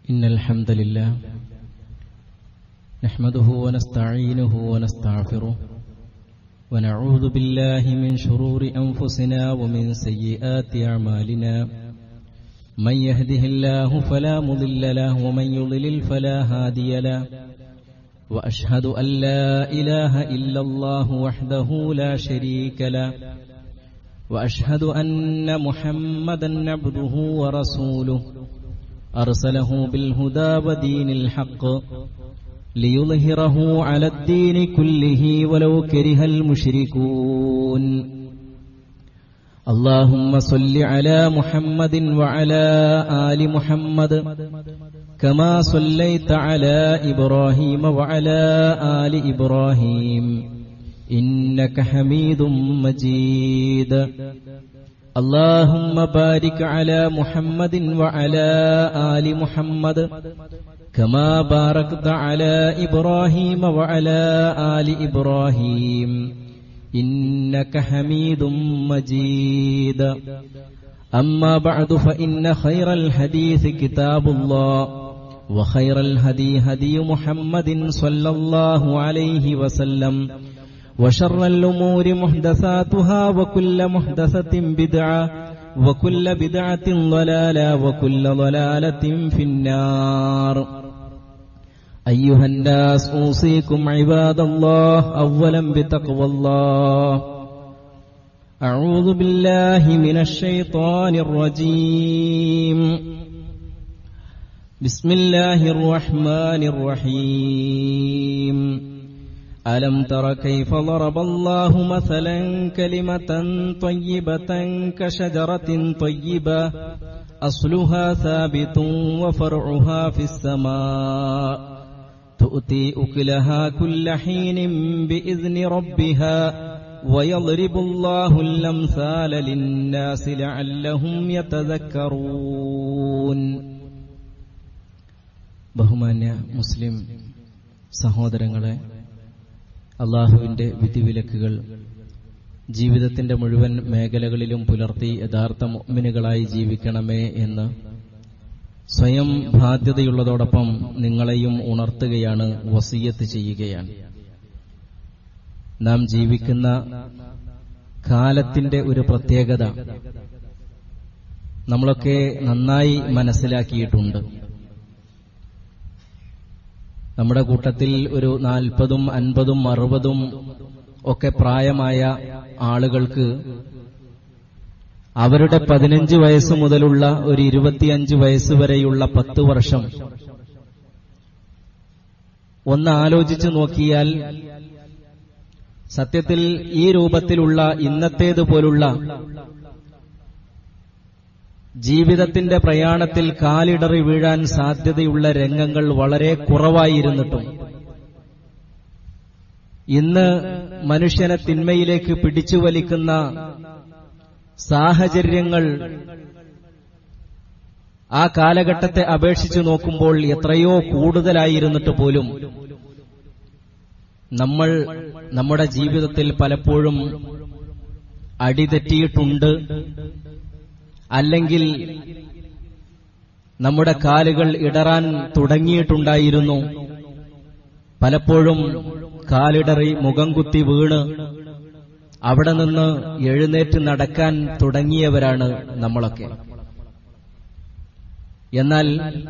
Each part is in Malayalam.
إن الحمد لله نحمده ونستعينه ونستغفره ونعوذ بالله من شرور أنفسنا ومن سيئات أعمالنا من يهده الله فلا مضل له ومن يضلل فلا هادي له وأشهد أن لا إله إلا الله وحده لا شريك له وأشهد أن محمدا عبده ورسوله أرسله بالهدى ودين الحق ليظهره على الدين كله ولو كره المشركون اللهم صل على محمد وعلى آل محمد كما صليت على إبراهيم وعلى آل إبراهيم إنك حميد مجيد اللهم بارك على محمد وعلى آل محمد كما باركت على إبراهيم وعلى آل إبراهيم إنك حميد مجيد أما بعد فإن خير الحديث كتاب الله وخير الهدي هدي محمد صلى الله عليه وسلم وشر الأمور محدثاتها وكل محدثة بدعة وكل بدعة ضلالة وكل ضلالة في النار أيها الناس أوصيكم عباد الله أولا بتقوى الله أعوذ بالله من الشيطان الرجيم بسم الله الرحمن الرحيم ألم تر كيف ضرب الله مثلا كلمة طيبة كشجرة طيبة أصلها ثابت وفرعها في السماء تؤتي أكلها كل حين بإذن ربها ويضرب الله الأمثال للناس لعلهم يتذكرون ബഹുമാന്യ മുസ്ലിം സഹോദരങ്ങളെ അള്ളാഹുവിന്റെ വിധിവിലക്കുകൾ ജീവിതത്തിന്റെ മുഴുവൻ മേഖലകളിലും പുലർത്തി യഥാർത്ഥ മുഅ്മിനുകളായി ജീവിക്കണമേ എന്ന് സ്വയം ബാധ്യതയുള്ളതോടൊപ്പം നിങ്ങളെയും ഉണർത്തുകയാണ് വസീയത്ത് ചെയ്യുകയാണ് നാം ജീവിക്കുന്ന കാലത്തിന്റെ ഒരു പ്രത്യേകത നമ്മളൊക്കെ നന്നായി മനസ്സിലാക്കിയിട്ടുണ്ട് നമ്മുടെ കൂട്ടത്തിൽ ഒരു നാൽപ്പതും അൻപതും അറുപതും ഒക്കെ പ്രായമായ ആളുകൾക്ക് അവരുടെ പതിനഞ്ച് വയസ്സ് മുതലുള്ള ഒരു ഇരുപത്തിയഞ്ച് വയസ്സ് വരെയുള്ള പത്ത് വർഷം ഒന്ന് ആലോചിച്ചു നോക്കിയാൽ സത്യത്തിൽ ഈ രൂപത്തിലുള്ള ഇന്നത്തേതുപോലുള്ള ജീവിതത്തിന്റെ പ്രയാണത്തിൽ കാലിടറി വീഴാൻ സാധ്യതയുള്ള രംഗങ്ങൾ വളരെ കുറവായിരുന്നിട്ടും ഇന്ന് മനുഷ്യനെ തിന്മയിലേക്ക് പിടിച്ചു വലിക്കുന്ന സാഹചര്യങ്ങൾ ആ കാലഘട്ടത്തെ അപേക്ഷിച്ചു നോക്കുമ്പോൾ എത്രയോ കൂടുതലായിരുന്നിട്ട് പോലും നമ്മൾ നമ്മുടെ ജീവിതത്തിൽ പലപ്പോഴും അടിതെറ്റിയിട്ടുണ്ട് അല്ലെങ്കിൽ നമ്മുടെ കാലുകൾ ഇടറാൻ തുടങ്ങിയിട്ടുണ്ടായിരുന്നു പലപ്പോഴും കാലിടറി മുഖം കുത്തി വീണ് അവിടെ നിന്ന് എഴുന്നേറ്റ് നടക്കാൻ തുടങ്ങിയവരാണ് നമ്മളൊക്കെ എന്നാൽ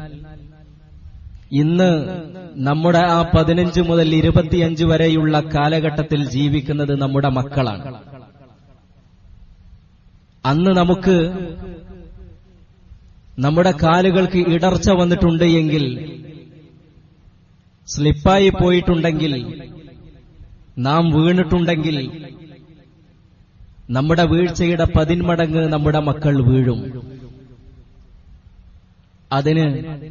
ഇന്ന് നമ്മുടെ ആ പതിനഞ്ച് മുതൽ ഇരുപത്തിയഞ്ച് വരെയുള്ള കാലഘട്ടത്തിൽ ജീവിക്കുന്നത് നമ്മുടെ മക്കളാണ് അന്ന് നമുക്ക് നമ്മുടെ കാലുകൾക്ക് ഇടർച്ച വന്നിട്ടുണ്ട് എങ്കിൽ സ്ലിപ്പായി പോയിട്ടുണ്ടെങ്കിൽ നാം വീണിട്ടുണ്ടെങ്കിൽ നമ്മുടെ വീഴ്ചയുടെ പതിന്മടങ്ങ് നമ്മുടെ മക്കൾ വീഴും അതിന്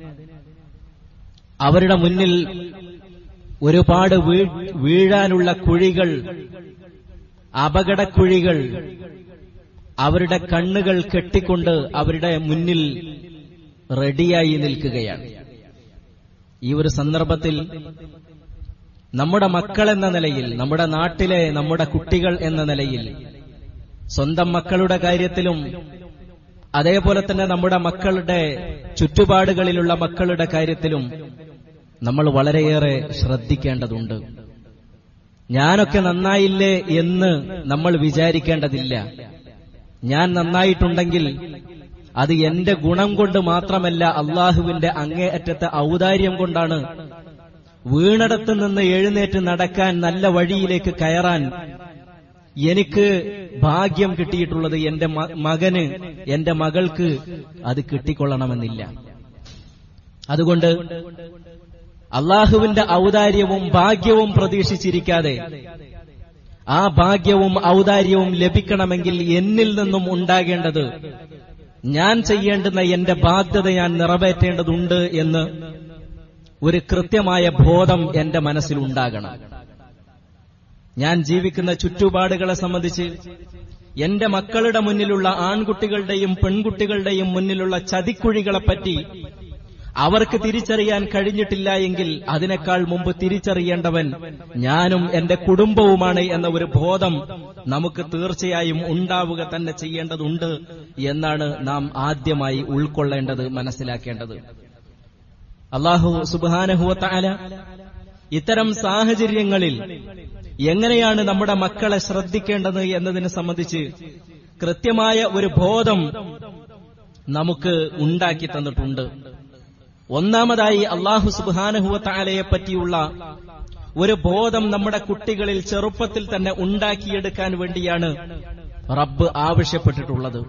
അവരുടെ മുന്നിൽ ഒരുപാട് വീഴാനുള്ള കുഴികൾ അപകടക്കുഴികൾ അവരുടെ കണ്ണുകൾ കെട്ടിക്കൊണ്ട് അവരുടെ മുന്നിൽ റെഡിയായി നിൽക്കുകയാണ് ഈ ഒരു സന്ദർഭത്തിൽ നമ്മുടെ മക്കൾ എന്ന നിലയിൽ നമ്മുടെ നാട്ടിലെ നമ്മുടെ കുട്ടികൾ എന്ന നിലയിൽ സ്വന്തം മക്കളുടെ കാര്യത്തിലും അതേപോലെ തന്നെ നമ്മുടെ മക്കളുടെ ചുറ്റുപാടുകളിലുള്ള മക്കളുടെ കാര്യത്തിലും നമ്മൾ വളരെയേറെ ശ്രദ്ധിക്കേണ്ടതുണ്ട് ഞാനൊക്കെ നന്നായില്ലേ എന്ന് നമ്മൾ വിചാരിക്കേണ്ടതില്ല ഞാൻ നന്നായിട്ടുണ്ടെങ്കിൽ അത് എന്റെ ഗുണം കൊണ്ട് മാത്രമല്ല അള്ളാഹുവിന്റെ അങ്ങേയറ്റത്തെ ഔദാര്യം കൊണ്ടാണ് വീണടത്ത് നിന്ന് എഴുന്നേറ്റ് നടക്കാൻ നല്ല വഴിയിലേക്ക് കയറാൻ എനിക്ക് ഭാഗ്യം കിട്ടിയിട്ടുള്ളത് എന്റെ മ- മകന് എന്റെ മകൾക്ക് അത് കിട്ടിക്കൊള്ളണമെന്നില്ല അതുകൊണ്ട് അള്ളാഹുവിന്റെ ഔദാര്യവും ഭാഗ്യവും പ്രതീക്ഷിച്ചിരിക്കാതെ ആ ഭാഗ്യവും ഔദാര്യവും ലഭിക്കണമെങ്കിൽ എന്നിൽ നിന്നും ഉണ്ടാകേണ്ടത് ഞാൻ ചെയ്യേണ്ടുന്ന എന്റെ ബാധ്യത ഞാൻ നിറവേറ്റേണ്ടതുണ്ട് എന്ന് ഒരു കൃത്യമായ ബോധം എന്റെ മനസ്സിൽ ഉണ്ടാകണം ഞാൻ ജീവിക്കുന്ന ചുറ്റുപാടുകളെ സംബന്ധിച്ച് എന്റെ മക്കളുടെ മുന്നിലുള്ള ആൺകുട്ടികളുടെയും പെൺകുട്ടികളുടെയും മുന്നിലുള്ള ചതിക്കുഴികളെപ്പറ്റി അവർക്ക് തിരിച്ചറിയാൻ കഴിഞ്ഞിട്ടില്ല എങ്കിൽ അതിനേക്കാൾ മുമ്പ് തിരിച്ചറിയേണ്ടവൻ ഞാനും എന്റെ കുടുംബവുമാണ് എന്ന ഒരു ബോധം നമുക്ക് തീർച്ചയായും ഉണ്ടാവുക തന്നെ ചെയ്യേണ്ടതുണ്ട് എന്നാണ് നാം ആദ്യമായി ഉൾക്കൊള്ളേണ്ടത് മനസ്സിലാക്കേണ്ടത് അള്ളാഹു സുബാനഹുവത്താല ഇത്തരം സാഹചര്യങ്ങളിൽ എങ്ങനെയാണ് നമ്മുടെ മക്കളെ ശ്രദ്ധിക്കേണ്ടത് എന്നതിനെ സംബന്ധിച്ച് കൃത്യമായ ഒരു ബോധം നമുക്ക് ഉണ്ടാക്കി തന്നിട്ടുണ്ട് ഒന്നാമതായി അള്ളാഹു സുബാനഹുവത്താലയെ പറ്റിയുള്ള ഒരു ബോധം നമ്മുടെ കുട്ടികളിൽ ചെറുപ്പത്തിൽ തന്നെ ഉണ്ടാക്കിയെടുക്കാൻ വേണ്ടിയാണ് റബ്ബ് ആവശ്യപ്പെട്ടിട്ടുള്ളത്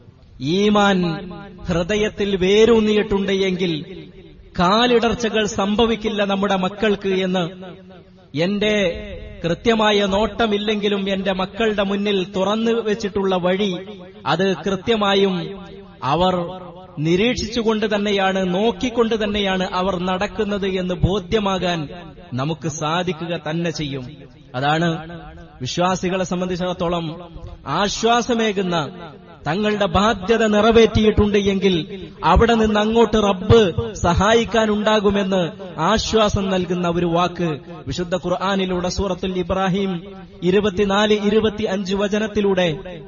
ഈമാൻ ഹൃദയത്തിൽ വേരൂന്നിയിട്ടുണ്ട് എങ്കിൽ കാലിടർച്ചകൾ സംഭവിക്കില്ല നമ്മുടെ മക്കൾക്ക് എന്ന് എന്റെ കൃത്യമായ നോട്ടമില്ലെങ്കിലും എന്റെ മക്കളുടെ മുന്നിൽ തുറന്നു വെച്ചിട്ടുള്ള വഴി അത് കൃത്യമായും അവർ നിരീക്ഷിച്ചുകൊണ്ട് തന്നെയാണ് നോക്കിക്കൊണ്ട് തന്നെയാണ് അവർ നടക്കുന്നത് എന്ന് ബോധ്യമാകാൻ നമുക്ക് സാധിക്കുക തന്നെ ചെയ്യും അതാണ് വിശ്വാസികളെ സംബന്ധിച്ചിടത്തോളം ആശ്വാസമേകുന്ന തങ്ങളുടെ ബാധ്യത നിറവേറ്റിയിട്ടുണ്ട് എങ്കിൽ അവിടെ നിന്ന് അങ്ങോട്ട് റബ്ബ് സഹായിക്കാനുണ്ടാകുമെന്ന് ആശ്വാസം നൽകുന്ന ഒരു വാക്ക് വിശുദ്ധ ഖുർആാനിലൂടെ സൂറത്തുൽ ഇബ്രാഹിം ഇരുപത്തിനാല് ഇരുപത്തി അഞ്ച് വചനത്തിലൂടെ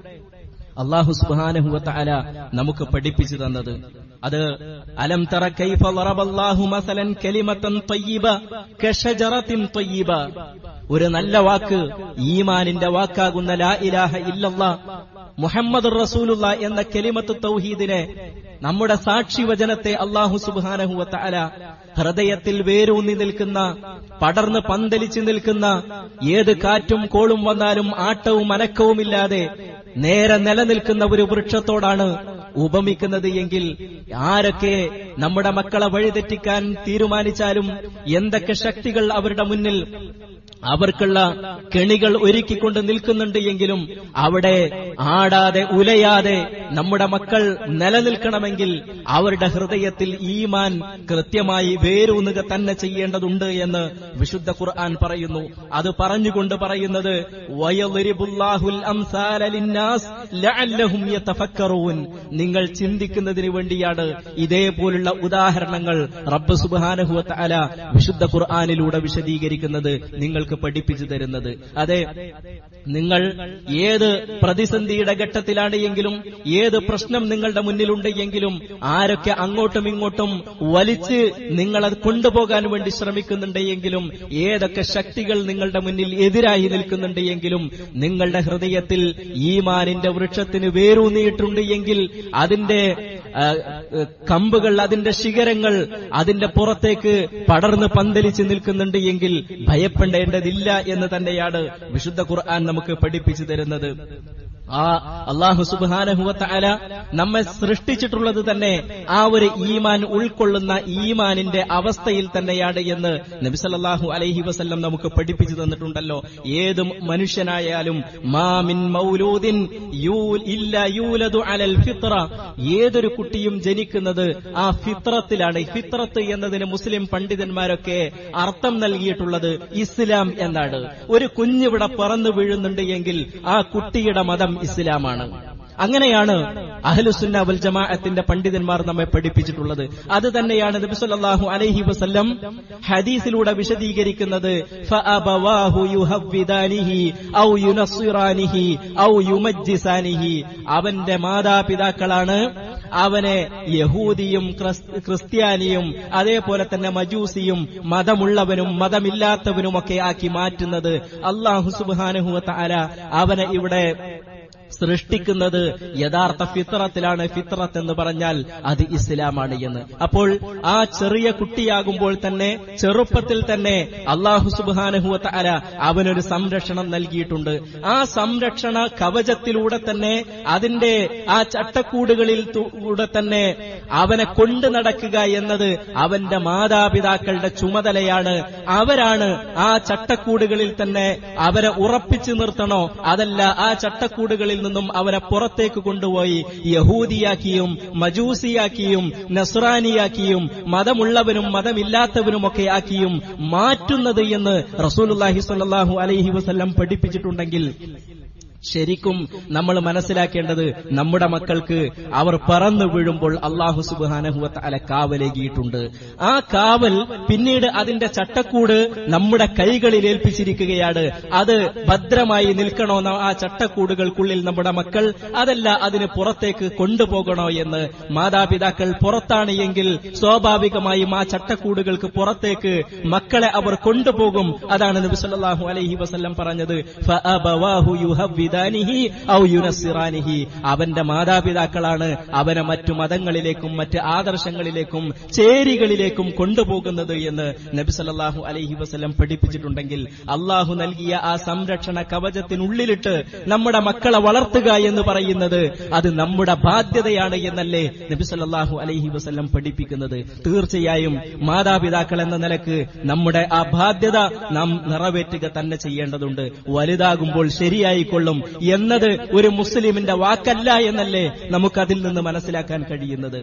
അള്ളാഹു സുബാനഹുവല നമുക്ക് പഠിപ്പിച്ചു തന്നത് അത് അലം തറ കൈഫ ലറബല്ലാഹു മസലൻ കലിമത്തൻ ത്വയ്യിബ കശജറത്തിൻ ത്വയ്യിബ ഒരു നല്ല വാക്ക് ഈമാനിന്റെ വാക്കാകുന്ന ലാ ഇലാഹ ഇല്ലല്ലാ മുഹമ്മദ് റസൂലുള്ള എന്ന കെലിമത്ത് തൗഹീദിനെ നമ്മുടെ സാക്ഷി വചനത്തെ അള്ളാഹു സുബാനഹുവത്ത അല ഹൃദയത്തിൽ വേരൂന്നി നിൽക്കുന്ന പടർന്ന് പന്തലിച്ചു നിൽക്കുന്ന ഏത് കാറ്റും കോളും വന്നാലും ആട്ടവും അനക്കവുമില്ലാതെ നേരെ നിലനിൽക്കുന്ന ഒരു വൃക്ഷത്തോടാണ് ഉപമിക്കുന്നത് എങ്കിൽ ആരൊക്കെ നമ്മുടെ മക്കളെ വഴിതെറ്റിക്കാൻ തീരുമാനിച്ചാലും എന്തൊക്കെ ശക്തികൾ അവരുടെ മുന്നിൽ അവർക്കുള്ള കെണികൾ ഒരുക്കിക്കൊണ്ട് നിൽക്കുന്നുണ്ട് എങ്കിലും അവിടെ ആടാതെ ഉലയാതെ നമ്മുടെ മക്കൾ നിലനിൽക്കണമെങ്കിൽ അവരുടെ ഹൃദയത്തിൽ ഈമാൻ കൃത്യമായി വേരൂന്നുക തന്നെ ചെയ്യേണ്ടതുണ്ട് എന്ന് വിശുദ്ധ ഖുർആൻ പറയുന്നു അത് പറഞ്ഞുകൊണ്ട് പറയുന്നത് വയളിരിബുല്ലാഹുൽ അംസാല ലിന്നാസ് ലഅല്ലഹും യതഫക്കറൂൻ നിങ്ങൾ ചിന്തിക്കുന്നതിന് വേണ്ടിയാണ് ഇതേപോലുള്ള ഉദാഹരണങ്ങൾ റബ്ബ് സുബ്ഹാനഹു വതആല വിശുദ്ധ ഖുർആനിലൂടെ വിശദീകരിക്കുന്നത് നിങ്ങൾക്ക് പഠിപ്പിച്ചു തരുന്നത് അതെ നിങ്ങൾ ഏത് പ്രതിസന്ധിയുടെ ഘട്ടത്തിലാണ് എങ്കിലും ഏത് പ്രശ്നം നിങ്ങളുടെ മുന്നിലുണ്ട് എങ്കിലും ആരൊക്കെ അങ്ങോട്ടും ഇങ്ങോട്ടും വലിച്ച് നിങ്ങളെ കൊണ്ടുപോകാൻ വേണ്ടി ശ്രമിക്കുന്നുണ്ട് എങ്കിലും ഏതൊക്കെ ശക്തികൾ നിങ്ങളുടെ മുന്നിൽ എതിരായി നിൽക്കുന്നുണ്ട് എങ്കിലും നിങ്ങളുടെ ഹൃദയത്തിൽ ഈമാനിന്റെ വൃക്ഷത്തിന് വേരൂന്നിയിട്ടുണ്ട് എങ്കിൽ അതിന്റെ ആ, കമ്പുകൾ അതിന്റെ ശിഖരങ്ങൾ അതിന്റെ പുറത്തേക്ക് പടർന്ന് പന്തലിച്ച് നിൽക്കുന്നുണ്ട് എങ്കിൽ ഭയപ്പെടേണ്ടതില്ല എന്ന് തന്നെയാണ് വിശുദ്ധ ഖുർആൻ നമുക്ക് പഠിപ്പിച്ചു തരുന്നത് ആ അള്ളാഹു സുബാനഹുവല നമ്മെ സൃഷ്ടിച്ചിട്ടുള്ളത് തന്നെ ആ ഒരു ഈമാൻ ഉൾക്കൊള്ളുന്ന ഈമാനിന്റെ അവസ്ഥയിൽ തന്നെയാണ് എന്ന് നബിസല്ലാഹു അലൈഹി വസല്ലം നമുക്ക് പഠിപ്പിച്ചു തന്നിട്ടുണ്ടല്ലോ ഏത് മനുഷ്യനായാലും മാമിൻ മൗലൂദിൻ യൂൽ ഇല്ല യൂലദു അലൽ ഫിത്ര ഏതൊരു കുട്ടിയും ജനിക്കുന്നത് ആ ഫിത്രത്തിലാണ് ഫിത്രത്ത് എന്നതിന് മുസ്ലിം പണ്ഡിതന്മാരൊക്കെ അർത്ഥം നൽകിയിട്ടുള്ളത് ഇസ്ലാം എന്നാണ് ഒരു കുഞ്ഞിവിടെ പറന്നു വീഴുന്നുണ്ട് എങ്കിൽ ആ കുട്ടിയുടെ മതം ഇസ്ലാമാണ് അങ്ങനെയാണ് അഹ്ലുസുന്ന വൽ ജമാഅത്തിന്റെ പണ്ഡിതന്മാർ നമ്മെ പഠിപ്പിച്ചിട്ടുള്ളത് അത് തന്നെയാണ് നബി സല്ലല്ലാഹു അലൈഹി വസല്ലം ഹദീസിലൂടെ വിശദീകരിക്കുന്നത് ഫഅബവാഹു യുഹവ്വിദാനിഹി ഔ യുനസ്സിറാനിഹി ഔ യുമജ്ജിസാനിഹി അവന്റെ മാതാപിതാക്കളാണ് അവനെ യഹൂദിയും ക്രിസ്- ക്രിസ്ത്യാനിയും അതേപോലെ തന്നെ മജൂസിയും മതമുള്ളവനും മതമില്ലാത്തവനുമൊക്കെ ആക്കി മാറ്റുന്നത് അള്ളാഹു സുബാനുഹുവ താര അവനെ ഇവിടെ സൃഷ്ടിക്കുന്നത് യഥാർത്ഥ ഫിത്രത്തിലാണ് ഫിത്രത്ത് എന്ന് പറഞ്ഞാൽ അത് ഇസ്ലാമാണ് എന്ന് അപ്പോൾ ആ ചെറിയ കുട്ടിയാകുമ്പോൾ തന്നെ ചെറുപ്പത്തിൽ തന്നെ അള്ളാഹു സുബാനഹുവത്ത അല അവനൊരു സംരക്ഷണം നൽകിയിട്ടുണ്ട് ആ സംരക്ഷണ കവചത്തിലൂടെ തന്നെ അതിന്റെ ആ ചട്ടക്കൂടുകളിൽ തു- കൂടെ തന്നെ അവനെ കൊണ്ടു നടക്കുക എന്നത് അവന്റെ മാതാപിതാക്കളുടെ ചുമതലയാണ് അവരാണ് ആ ചട്ടക്കൂടുകളിൽ തന്നെ അവരെ ഉറപ്പിച്ചു നിർത്തണോ അതല്ല ആ ചട്ടക്കൂടുകളിൽ നിന്നും അവരെ പുറത്തേക്ക് കൊണ്ടുപോയി യഹൂദിയാക്കിയും മജൂസിയാക്കിയും നസ്രാനിയാക്കിയും മതമുള്ളവനും മതമില്ലാത്തവനുമൊക്കെ ആക്കിയും മാറ്റുന്നത് എന്ന് റസൂലുള്ളാഹി സ്വല്ലല്ലാഹു അലൈഹി വസല്ലം പഠിപ്പിച്ചിട്ടുണ്ടെങ്കിൽ ശരിക്കും നമ്മൾ മനസ്സിലാക്കേണ്ടത് നമ്മുടെ മക്കൾക്ക് അവർ പറന്നു വീഴുമ്പോൾ അള്ളാഹു സുബാനഹുവത്ത് അല കാവലേകിയിട്ടുണ്ട് ആ കാവൽ പിന്നീട് അതിന്റെ ചട്ടക്കൂട് നമ്മുടെ കൈകളിൽ ഏൽപ്പിച്ചിരിക്കുകയാണ് അത് ഭദ്രമായി നിൽക്കണോ ന- ആ ചട്ടക്കൂടുകൾക്കുള്ളിൽ നമ്മുടെ മക്കൾ അതല്ല അതിന് പുറത്തേക്ക് കൊണ്ടുപോകണോ എന്ന് മാതാപിതാക്കൾ പുറത്താണ് എങ്കിൽ സ്വാഭാവികമായും ആ ചട്ടക്കൂടുകൾക്ക് പുറത്തേക്ക് മക്കളെ അവർ കൊണ്ടുപോകും അതാണ് നബി സല്ലല്ലാഹു അലൈഹി വസല്ലം പറഞ്ഞത് ഫഅബവാഹു യുഹവ്വിദാനിഹി ഔ യുനസ്സിറാനിഹി അവന്റെ മാതാപിതാക്കളാണ് അവനെ മറ്റു മതങ്ങളിലേക്കും മറ്റ് ആദർശങ്ങളിലേക്കും ചേരികളിലേക്കും കൊണ്ടുപോകുന്നത് എന്ന് നബി സല്ലല്ലാഹു അലൈഹി വസല്ലം പഠിപ്പിച്ചിട്ടുണ്ടെങ്കിൽ അള്ളാഹു നൽകിയ ആ സംരക്ഷണ കവചത്തിനുള്ളിലിട്ട് നമ്മുടെ മക്കളെ വളർത്തുക എന്ന് പറയുന്നത് അത് നമ്മുടെ ബാധ്യതയാണ് എന്നല്ലേ നബി സല്ലല്ലാഹു അലൈഹി വസല്ലം പഠിപ്പിക്കുന്നത് തീർച്ചയായും മാതാപിതാക്കൾ എന്ന നിലക്ക് നമ്മുടെ ആ ബാധ്യത നാം നിറവേറ്റുക തന്നെ ചെയ്യേണ്ടതുണ്ട് വലുതാകുമ്പോൾ ശരിയായിക്കൊള്ളും എന്നത് ഒരു മുസ്ലിമിന്റെ വാക്കല്ല എന്നല്ലേ നമുക്കതിൽ നിന്ന് മനസ്സിലാക്കാൻ കഴിയുന്നത്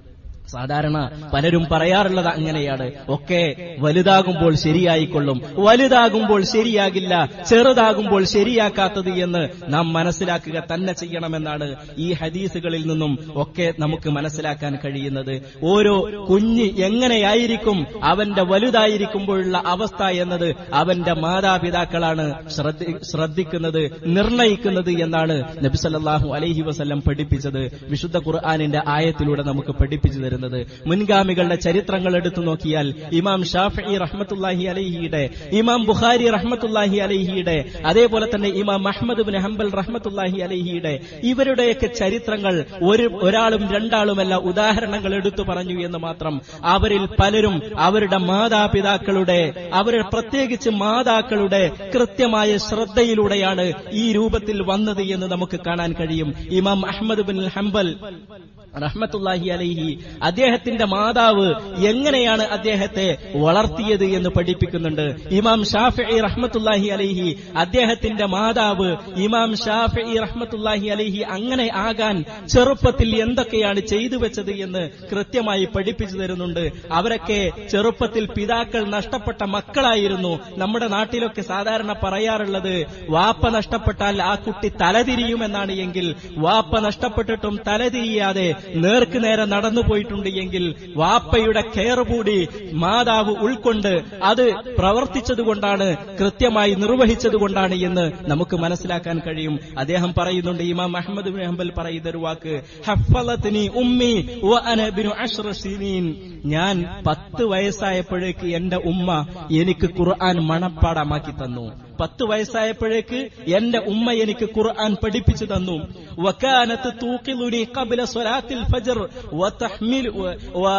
സാധാരണ പലരും പറയാറുള്ളത് അങ്ങനെയാണ് ഒക്കെ വലുതാകുമ്പോൾ ശരിയായിക്കൊള്ളും വലുതാകുമ്പോൾ ശരിയാകില്ല ചെറുതാകുമ്പോൾ ശരിയാക്കാത്തത് എന്ന് നാം മനസ്സിലാക്കുക തന്നെ ചെയ്യണമെന്നാണ് ഈ ഹദീസുകളിൽ നിന്നും ഒക്കെ നമുക്ക് മനസ്സിലാക്കാൻ കഴിയുന്നത് ഓരോ കുഞ്ഞ് എങ്ങനെയായിരിക്കും അവന്റെ വലുതായിരിക്കുമ്പോഴുള്ള അവസ്ഥ എന്നത് അവന്റെ മാതാപിതാക്കളാണ് ശ്രദ്ധി- ശ്രദ്ധിക്കുന്നത് നിർണയിക്കുന്നത് എന്നാണ് നബിസല്ലാഹു അലൈഹി വസല്ലം പഠിപ്പിച്ചത് വിശുദ്ധ ഖുർആാനിന്റെ ആയത്തിലൂടെ നമുക്ക് പഠിപ്പിച്ചു തരുന്നത് മുൻഗാമികളുടെ ചരിത്രങ്ങൾ എടുത്തു നോക്കിയാൽ ഇമാം ഷാഫി റഹ്മത്തുല്ലാഹി അലഹിയുടെ ഇമാം ബുഖാരി റഹ്മത്തുല്ലാഹി അലഹിയുടെ അതേപോലെ തന്നെ ഇമാം അഹമ്മദ് ബിൻ ഹംബൽ റഹ്മത്തുല്ലാഹി അലഹിയുടെ ഇവരുടെയൊക്കെ ചരിത്രങ്ങൾ ഒരു ഒരാളും രണ്ടാളുമല്ല ഉദാഹരണങ്ങൾ എടുത്തു പറഞ്ഞു എന്ന് മാത്രം അവരിൽ പലരും അവരുടെ മാതാപിതാക്കളുടെ അവരുടെ പ്രത്യേകിച്ച് മാതാക്കളുടെ കൃത്യമായ ശ്രദ്ധയിലൂടെയാണ് ഈ രൂപത്തിൽ വന്നത് എന്ന് നമുക്ക് കാണാൻ കഴിയും ഇമാം അഹമ്മദ് ബിൻ ഹംബൽ റഹ്മത്തുല്ലാഹി അലൈഹി അദ്ദേഹത്തിന്റെ മാതാവ് എങ്ങനെയാണ് അദ്ദേഹത്തെ വളർത്തിയത് എന്ന് പഠിപ്പിക്കുന്നുണ്ട് ഇമാം ഷാഫി റഹ്മത്തുല്ലാഹി അലൈഹി അദ്ദേഹത്തിന്റെ മാതാവ് ഇമാം ഷാഫി റഹ്മത്തുല്ലാഹി അലൈഹി അങ്ങനെ ആകാൻ ചെറുപ്പത്തിൽ എന്തൊക്കെയാണ് ചെയ്തു വെച്ചത് എന്ന് കൃത്യമായി പഠിപ്പിച്ചു തരുന്നുണ്ട് അവരൊക്കെ ചെറുപ്പത്തിൽ പിതാക്കൾ നഷ്ടപ്പെട്ട മക്കളായിരുന്നു നമ്മുടെ നാട്ടിലൊക്കെ സാധാരണ പറയാറുള്ളത് വാപ്പ നഷ്ടപ്പെട്ടാൽ ആ കുട്ടി തലതിരിയുമെന്നാണ് എങ്കിൽ വാപ്പ നഷ്ടപ്പെട്ടിട്ടും തലതിരിയാതെ നേർക്ക് നേരെ നടന്നു പോയിട്ടുണ്ട് എങ്കിൽ വാപ്പയുടെ കെയർ കൂടി മാതാവ് ഉൾക്കൊണ്ട് അത് പ്രവർത്തിച്ചതുകൊണ്ടാണ് കൃത്യമായി നിർവഹിച്ചതുകൊണ്ടാണ് എന്ന് നമുക്ക് മനസ്സിലാക്കാൻ കഴിയും അദ്ദേഹം പറയുന്നുണ്ട് ഇമാം അഹമ്മദ് ബിൻ ഹംബൽ പറയുന്ന ഒരു വാക്ക് ഹഫ്ഫളത്നി ഉമ്മി വ അന ബിനു അശ്റ സിനീൻ ഞാൻ പത്ത് വയസ്സായപ്പോഴേക്ക് എന്റെ ഉമ്മ എനിക്ക് ഖുർആൻ മണപ്പാടമാക്കി തന്നു പത്ത് വയസ്സായപ്പോഴേക്ക് എന്റെ ഉമ്മ എനിക്ക് ഖുർആൻ പഠിപ്പിച്ചു തന്നു വക്കാനത്ത് തൂക്കിലുനി കബില സ്വലാത്തിൽ ഫജർ വതഹ്മിൽ വ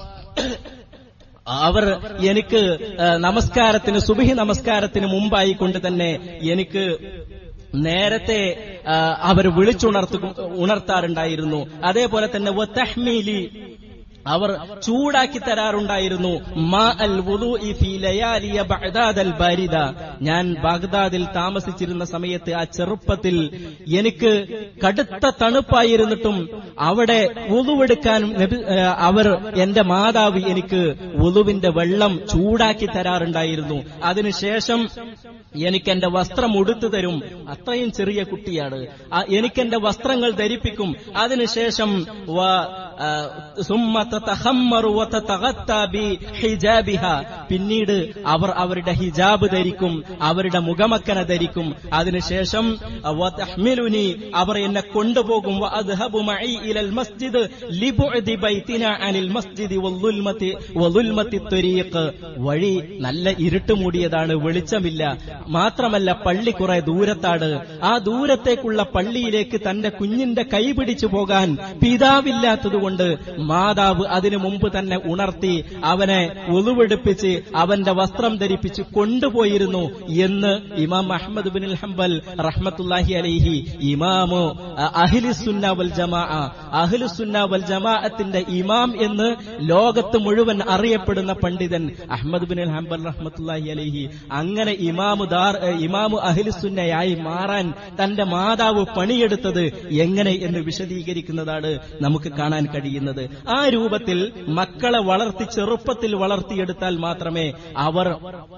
അവർ എനിക്ക് ആ, നമസ്കാരത്തിന് സുബഹി നമസ്കാരത്തിന് മുമ്പായി കൊണ്ട് തന്നെ എനിക്ക് നേരത്തെ ആ, അവർ വിളിച്ചുണർത്തു ഉണർത്താറുണ്ടായിരുന്നു അതേപോലെ തന്നെ വതഹ്മീലി അവർ ചൂടാക്കി തരാറുണ്ടായിരുന്നു മാ അൽ വുളൂഇ ഫീ ലയാലിയ ബഅദാദൽ ബാരിദ ഞാൻ ബാഗ്ദാദിൽ താമസിച്ചിരുന്ന സമയത്ത് ആ ചെറുപ്പത്തിൽ എനിക്ക് കടുത്ത തണുപ്പായിരുന്നിട്ടും അവിടെ വുളുവെടുക്കാൻ നബി- ഏ, അവർ എന്റെ മാതാവ് എനിക്ക് വുളുവിന്റെ വെള്ളം ചൂടാക്കി തരാറുണ്ടായിരുന്നു അതിനുശേഷം എനിക്ക് എന്റെ വസ്ത്രം ഉടുത്തു തരും അത്രയും ചെറിയ കുട്ടിയാണ് ആ, എനിക്ക് എന്റെ വസ്ത്രങ്ങൾ ധരിപ്പിക്കും അതിനുശേഷം വ- ആ, സുമ്മ തതഖമ്മറു വതതഗത്ത ബിഹിജാബിഹ. പിന്നീട് അവർ അവരുടെ ഹിജാബ് ധരിക്കും അവരുടെ മുഖമക്കന ധരിക്കും അതിനുശേഷം വതഹ്മിലുനി അവർ എന്നെ കൊണ്ടുപോകും വഅദ്ഹബു മഈ ഇലൽ മസ്ജിദ് ലിബുഅദി ബൈതിന അനിൽ മസ്ജിദി വളുൽമതി വളുൽമതി ത്വരീഖ് വഴി നല്ല ഇരുട്ട് മൂടിയതാണ് വെളിച്ചമില്ല മാത്രമല്ല പള്ളി കുറെ ദൂരത്താണ് ആ ദൂരത്തേക്കുള്ള പള്ളിയിലേക്ക് തന്റെ കുഞ്ഞിന്റെ കൈ പിടിച്ചു പോകാൻ പിതാവില്ലാത്തതുകൊണ്ട് മാതാവ് അതിനു മുമ്പ് തന്നെ ഉണർത്തി അവനെ ഉളുവെടുപ്പിച്ച് അവന്റെ വസ്ത്രം ധരിപ്പിച്ച് കൊണ്ടുപോയിരുന്നു എന്ന് ഇമാം അഹമ്മദ് ബിൻ ഹംബൽ റഹ്മത്തുല്ലാഹി അലൈഹി ഇമാമു അഹ്ലുസുന്ന വൽ ജമാ അഹ്ലുസുന്ന വൽ ജമാഅത്തിന്റെ ഇമാം എന്ന് ലോകത്ത് മുഴുവൻ അറിയപ്പെടുന്ന പണ്ഡിതൻ അഹമ്മദ് ബിൻ ഹംബൽ റഹ്മത്തുല്ലാഹി അലൈഹി അങ്ങനെ ഇമാമു ദാർ ഇമാമു അഹ്ലുസുന്നയായി മാറാൻ തന്റെ മാതാവ് പണിയെടുത്തത് എങ്ങനെ എന്ന് വിശദീകരിക്കുന്നതാണ് നമുക്ക് കാണാൻ കഴിയുന്നത് ആ രൂപത്തിൽ മക്കളെ വളർത്തി ചെറുപ്പത്തിൽ വളർത്തിയെടുത്താൽ മാത്രമേ അവർ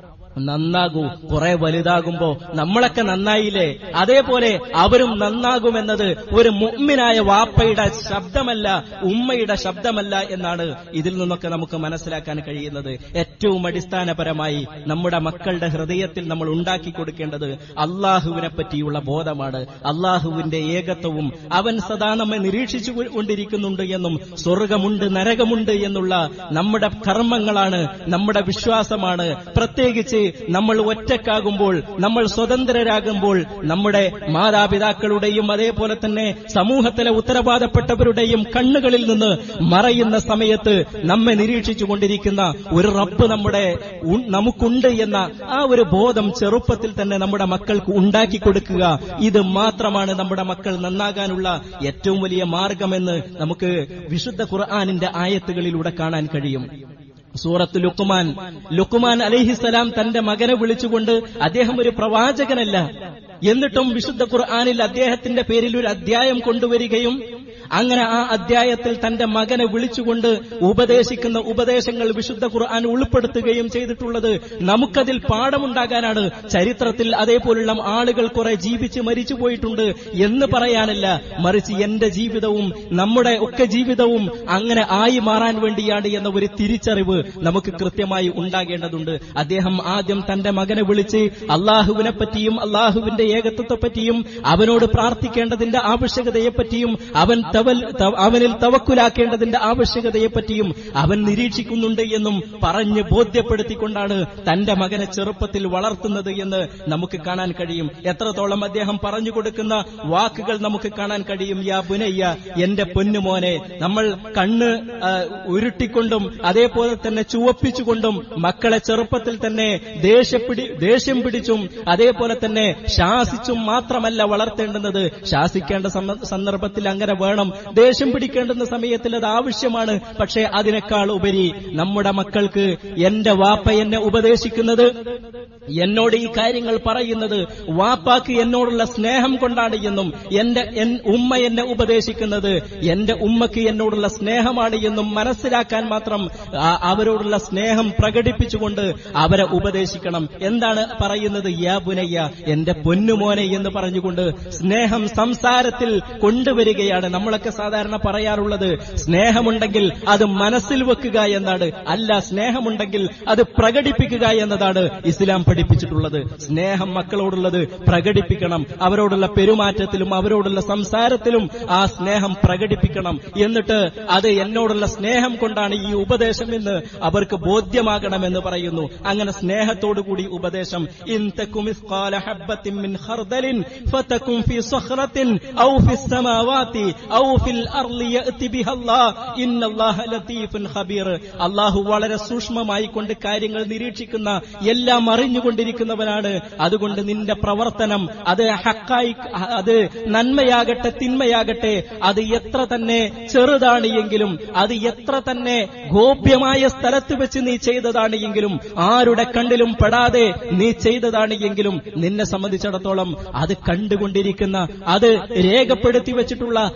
നന്നാകൂ കുറെ വലുതാകുമ്പോ നമ്മളൊക്കെ നന്നായില്ലേ അതേപോലെ അവരും നന്നാകുമെന്നത് ഒരു മുമ്മിനായ വാപ്പയുടെ ശബ്ദമല്ല ഉമ്മയുടെ ശബ്ദമല്ല എന്നാണ് ഇതിൽ നിന്നൊക്കെ നമുക്ക് മനസ്സിലാക്കാൻ കഴിയുന്നത് ഏറ്റവും അടിസ്ഥാനപരമായി നമ്മുടെ മക്കളുടെ ഹൃദയത്തിൽ നമ്മൾ ഉണ്ടാക്കി കൊടുക്കേണ്ടത് അള്ളാഹുവിനെ പറ്റിയുള്ള ബോധമാണ് അള്ളാഹുവിന്റെ ഏകത്വവും അവൻ സദാ നമ്മെ നിരീക്ഷിച്ചു കൊണ്ടിരിക്കുന്നുണ്ട് എന്നും സ്വർഗമുണ്ട് നരകമുണ്ട് എന്നുള്ള നമ്മുടെ കർമ്മങ്ങളാണ് നമ്മുടെ വിശ്വാസമാണ് പ്രത്യേകിച്ച് നമ്മൾ ഒറ്റക്കാകുമ്പോൾ നമ്മൾ സ്വതന്ത്രരാകുമ്പോൾ നമ്മുടെ മാതാപിതാക്കളുടെയും അതേപോലെ തന്നെ സമൂഹത്തിലെ ഉത്തരവാദപ്പെട്ടവരുടെയും കണ്ണുകളിൽ നിന്ന് മറയുന്ന സമയത്ത് നമ്മെ നിരീക്ഷിച്ചു കൊണ്ടിരിക്കുന്ന ഒരു റബ്ബ് നമ്മുടെ ഉ- നമുക്കുണ്ട് എന്ന ആ ഒരു ബോധം ചെറുപ്പത്തിൽ തന്നെ നമ്മുടെ മക്കൾക്ക് ഉണ്ടാക്കി കൊടുക്കുക ഇത് മാത്രമാണ് നമ്മുടെ മക്കൾ നന്നാകാനുള്ള ഏറ്റവും വലിയ മാർഗമെന്ന് നമുക്ക് വിശുദ്ധ ഖുർആാനിന്റെ ആയത്തുകളിലൂടെ കാണാൻ കഴിയും സൂറത്ത് ലുക്കുമാൻ ലുക്കുമാൻ അലഹിസലാം തന്റെ മകനെ വിളിച്ചുകൊണ്ട് അദ്ദേഹം ഒരു പ്രവാചകനല്ല എന്നിട്ടും വിശുദ്ധ ഖുർആാനിൽ അദ്ദേഹത്തിന്റെ പേരിൽ ഒരു അധ്യായം കൊണ്ടുവരികയും അങ്ങനെ ആ അധ്യായത്തിൽ തന്റെ മകനെ വിളിച്ചുകൊണ്ട് ഉപദേശിക്കുന്ന ഉപദേശങ്ങൾ വിശുദ്ധ ഖുർആൻ ഉൾപ്പെടുത്തുകയും ചെയ്തിട്ടുള്ളത് നമുക്കതിൽ പാഠമുണ്ടാകാനാണ് ചരിത്രത്തിൽ അതേപോലുള്ള ആളുകൾ കുറെ ജീവിച്ച് മരിച്ചു പോയിട്ടുണ്ട് എന്ന് പറയാനല്ല മറിച്ച് എന്റെ ജീവിതവും നമ്മുടെ ഒക്കെ ജീവിതവും അങ്ങനെ ആയി മാറാൻ വേണ്ടിയാണ് എന്ന ഒരു തിരിച്ചറിവ് നമുക്ക് കൃത്യമായി ഉണ്ടാകേണ്ടതുണ്ട് അദ്ദേഹം ആദ്യം തന്റെ മകനെ വിളിച്ച് അള്ളാഹുവിനെ പറ്റിയും അള്ളാഹുവിന്റെ ഏകത്വത്തെ പറ്റിയും അവനോട് പ്രാർത്ഥിക്കേണ്ടതിന്റെ ആവശ്യകതയെപ്പറ്റിയും അവൻ തവൽ ത- അവനിൽ തവക്കുലാക്കേണ്ടതിന്റെ ആവശ്യകതയെപ്പറ്റിയും അവൻ നിരീക്ഷിക്കുന്നുണ്ട് എന്നും പറഞ്ഞ് ബോധ്യപ്പെടുത്തിക്കൊണ്ടാണ് തന്റെ മകനെ ചെറുപ്പത്തിൽ വളർത്തുന്നത് എന്ന് നമുക്ക് കാണാൻ കഴിയും എത്രത്തോളം അദ്ദേഹം പറഞ്ഞു കൊടുക്കുന്ന വാക്കുകൾ നമുക്ക് കാണാൻ കഴിയും യാ ബുനയ്യ എന്റെ പൊന്നുമോനെ നമ്മൾ കണ്ണ് ആ, ഉരുട്ടിക്കൊണ്ടും അതേപോലെ തന്നെ ചുവപ്പിച്ചുകൊണ്ടും മക്കളെ ചെറുപ്പത്തിൽ തന്നെ ദേഷ്യപ്പിടി ദേഷ്യം പിടിച്ചും അതേപോലെ തന്നെ ശാസിച്ചും മാത്രമല്ല വളർത്തേണ്ടുന്നത് ശാസിക്കേണ്ട സമ- സന്ദർഭത്തിൽ അങ്ങനെ വേണം ദേഷ്യം പിടിക്കേണ്ടുന്ന സമയത്തിൽ അത് ആവശ്യമാണ് പക്ഷേ അതിനേക്കാൾ ഉപരി നമ്മുടെ മക്കൾക്ക് എന്റെ വാപ്പ എന്നെ ഉപദേശിക്കുന്നത് എന്നോട് ഈ കാര്യങ്ങൾ പറയുന്നത് വാപ്പാക്ക് എന്നോടുള്ള സ്നേഹം കൊണ്ടാണ് എന്നും എന്റെ എൻ- ഉമ്മ എന്നെ ഉപദേശിക്കുന്നത് എന്റെ ഉമ്മക്ക് എന്നോടുള്ള സ്നേഹമാണ് എന്നും മനസ്സിലാക്കാൻ മാത്രം ആ, അവരോടുള്ള സ്നേഹം പ്രകടിപ്പിച്ചുകൊണ്ട് അവരെ ഉപദേശിക്കണം എന്താണ് പറയുന്നത് യാ ബുനയ്യ എന്റെ പൊന്നുമോനെ എന്ന് പറഞ്ഞുകൊണ്ട് സ്നേഹം സംസാരത്തിൽ കൊണ്ടുവരികയാണ് നമ്മളൊക്കെ സാധാരണ പറയാറുള്ളത് സ്നേഹമുണ്ടെങ്കിൽ അത് മനസ്സിൽ വെക്കുക എന്നാണ് അല്ല സ്നേഹമുണ്ടെങ്കിൽ അത് പ്രകടിപ്പിക്കുക എന്നതാണ് ഇസ്ലാം പഠിപ്പിച്ചിട്ടുള്ളത് സ്നേഹം മക്കളോടുള്ളത് പ്രകടിപ്പിക്കണം അവരോടുള്ള പെരുമാറ്റത്തിലും അവരോടുള്ള സംസാരത്തിലും ആ സ്നേഹം പ്രകടിപ്പിക്കണം എന്നിട്ട് അത് എന്നോടുള്ള സ്നേഹം കൊണ്ടാണ് ഈ ഉപദേശം എന്ന് അവർക്ക് ബോധ്യമാകണമെന്ന് പറയുന്നു അങ്ങനെ സ്നേഹത്തോടുകൂടി ഉപദേശം ഇൻ തക്കും മിസ്ഖാല ഹബ്ബത്തിൻ മിൻ ഖർദലിൻ ഫതകും ഫീ സഖറത്തിൻ ഔ ഫിസ് സമാവാതി ഔ ഫിൽ അർളി യഅതി ബിഹല്ലാഹ് ഇന്നല്ലാഹ ലതീഫുൻ ഖബീർ അല്ലാഹു വളരെ സൂക്ഷ്മമായി കൊണ്ട് കാര്യങ്ങൾ നിരീക്ഷിക്കുന്ന എല്ലാം അറിഞ്ഞുകൊണ്ടിരിക്കുന്നവനാണ് അതുകൊണ്ട് നിന്റെ പ്രവർത്തനം അത് ഹക്കായി അത് നന്മയാകട്ടെ തിന്മയാകട്ടെ അത് എത്ര തന്നെ ചെറുതാണ് എങ്കിലും അത് എത്ര തന്നെ ഗോപ്യമായ സ്ഥലത്ത് വെച്ച് നീ ചെയ്തതാണ് എങ്കിലും ആരുടെ കണ്ണിലും പെടാതെ നീ ചെയ്തതാണ് എങ്കിലും നിന്നെ സംബന്ധിച്ചിടത്തോളം അത് കണ്ടുകൊണ്ടിരിക്കുന്ന അത് രേഖപ്പെടുത്തി വെച്ചിട്ടുള്ള ആ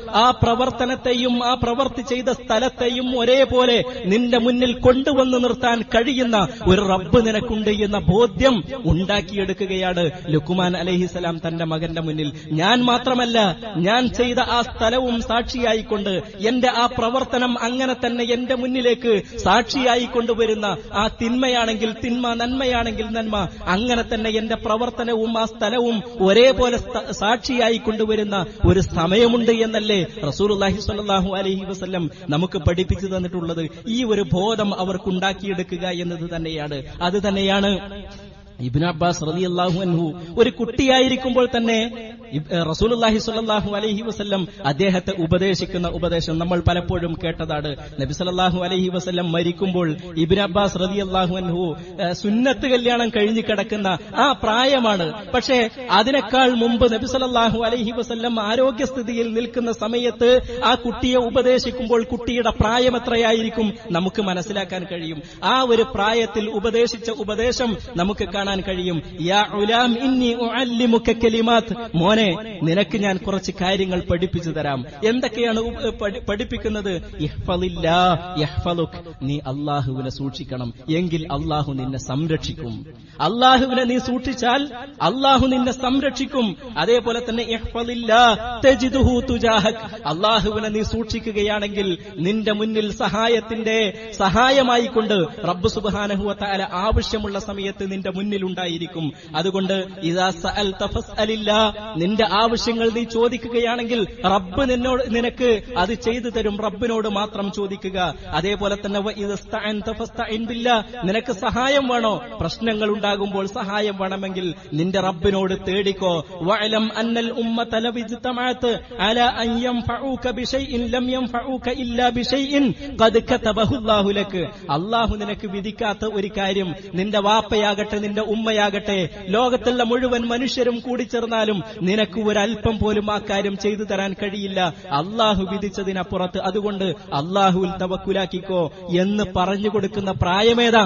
പ്രവർത്തനത്തെയും ആ പ്രവർത്തി ചെയ്ത സ്ഥലത്തെയും ഒരേപോലെ നിന്റെ മുന്നിൽ കൊണ്ടുവന്ന് നിർത്താൻ കഴിയുന്ന ഒരു റബ്ബ് നിനക്കുണ്ട് എന്ന ബോധ്യം ഉണ്ടാക്കിയെടുക്കുകയാണ് ലുക്കുമാൻ അലഹിസലാം തന്റെ മകന്റെ മുന്നിൽ ഞാൻ മാത്രമല്ല ഞാൻ ചെയ്ത ആ സ്ഥലവും സാക്ഷിയായിക്കൊണ്ട് എന്റെ ആ പ്രവർത്തനം അങ്ങനെ തന്നെ എന്റെ മുന്നിലേക്ക് സാക്ഷിയായി കൊണ്ടുവരുന്ന ആ തിന്മയാണെങ്കിൽ തിന്മ നന്മയാണെങ്കിൽ നന്മ അങ്ങനെ തന്നെ എന്റെ പ്രവർത്തനവും ആ സ്ഥലവും ഒരേപോലെ സ്ഥ- സാക്ഷിയായി കൊണ്ടുവരുന്ന ഒരു സമയമുണ്ട് എന്നല്ലേ റസൂലുള്ളാഹി സ്വല്ലല്ലാഹു അലൈഹി വസല്ലം നമുക്ക് പഠിപ്പിച്ചു തന്നിട്ടുള്ളത് ഈ ഒരു ബോധം അവർക്കുണ്ടാക്കിയെടുക്കുക എന്നത് തന്നെയാണ് അത് തന്നെയാണ് ഇബ്നു അബ്ബാസ് റളിയല്ലാഹു അൻഹു ഒരു കുട്ടിയായിരിക്കുമ്പോൾ തന്നെ ഇബ്- ഏ, റസൂലുള്ളാഹി സ്വല്ലല്ലാഹു അലൈഹി വസല്ലം അദ്ദേഹത്തെ ഉപദേശിക്കുന്ന ഉപദേശം നമ്മൾ പലപ്പോഴും കേട്ടതാണ് നബി സല്ലല്ലാഹു അലൈഹി വസല്ലം മരിക്കുമ്പോൾ ഇബ്നു അബ്ബാസ് റളിയല്ലാഹു അൻഹു ഏ, സുന്നത്ത് കല്യാണം കഴിഞ്ഞു കിടക്കുന്ന ആ പ്രായമാണ് പക്ഷേ അതിനേക്കാൾ മുമ്പ് നബി സല്ലല്ലാഹു അലൈഹി വസല്ലം ആരോഗ്യസ്ഥിതിയിൽ നിൽക്കുന്ന സമയത്ത് ആ കുട്ടിയെ ഉപദേശിക്കുമ്പോൾ കുട്ടിയുടെ പ്രായം എത്രയായിരിക്കും നമുക്ക് മനസ്സിലാക്കാൻ കഴിയും ആ ഒരു പ്രായത്തിൽ ഉപദേശിച്ച ഉപദേശം നമുക്ക് കാണാൻ കഴിയും യാ ഉലാം ഇന്നി ഉഅല്ലിമുക കലിമാത്ത് മോനെ നിനക്ക് ഞാൻ കുറച്ച് കാര്യങ്ങൾ പഠിപ്പിച്ചു തരാം എന്തൊക്കെയാണ് ഉ- പഠി- പഠിപ്പിക്കുന്നത് ഇഹ്ഫളില്ലാ യഹ്ഫളുക് നീ അള്ളാഹുവിനെ സൂക്ഷിക്കണം എങ്കിൽ അള്ളാഹു നിന്നെ സംരക്ഷിക്കും അള്ളാഹുവിനെ നീ സൂക്ഷിച്ചാൽ അള്ളാഹു നിന്നെ സംരക്ഷിക്കും അതേപോലെ തന്നെ ഇഹ്ഫളില്ലാ തജിദുഹു തുജാഹക് അള്ളാഹുവിനെ നീ സൂക്ഷിക്കുകയാണെങ്കിൽ നിന്റെ മുന്നിൽ സഹായത്തിന്റെ സഹായമായി കൊണ്ട് റബ്ബ് സുബ്ഹാനഹു വതആല ആവശ്യമുള്ള സമയത്ത് നിന്റെ മുന്നിൽ ഉണ്ടായിരിക്കും അതുകൊണ്ട് ഇദാ സഅൽത ഫസ്അലില്ലാ നിന്റെ ആവശ്യങ്ങൾ നീ ചോദിക്കുകയാണെങ്കിൽ റബ്ബ് നിന്നോട് നിനക്ക് അത് ചെയ്തു തരും റബ്ബിനോട് മാത്രം ചോദിക്കുക അതേപോലെ തന്നെ വ ഇദാ ഇസ്തഅൻത ഫസ്തഇൻ ബില്ലാ നിനക്ക് സഹായം വേണോ പ്രശ്നങ്ങൾ ഉണ്ടാകുമ്പോൾ സഹായം വേണമെങ്കിൽ നിന്റെ റബ്ബിനോട് തേടിക്കോ വഅലം അന്നൽ ഉമ്മത ലവിജ്തമഅത് അലാ അൻ യൻഫഉക ബിശൈഇൻ ലം യൻഫഉക ഇല്ലാ ബിശൈഇൻ ഖദ് കതബഹു അല്ലാഹു ലക്ക് അല്ലാഹു നിനക്ക് വിധിക്കാത്ത ഒരു കാര്യം നിന്റെ വാപ്പയാകട്ടെ നിന്റെ ഉമ്മയാകട്ടെ ലോകത്തുള്ള മുഴുവൻ മനുഷ്യരും കൂടിച്ചേർന്നാലും നിനക്ക് ഒരല്പം പോലും ആ കാര്യം ചെയ്തു തരാൻ കഴിയില്ല അള്ളാഹു വിധിച്ചതിനപ്പുറത്ത് അതുകൊണ്ട് അള്ളാഹുവിൽ തവക്കുലാക്കിക്കോ എന്ന് പറഞ്ഞു കൊടുക്കുന്ന പ്രായമേതാ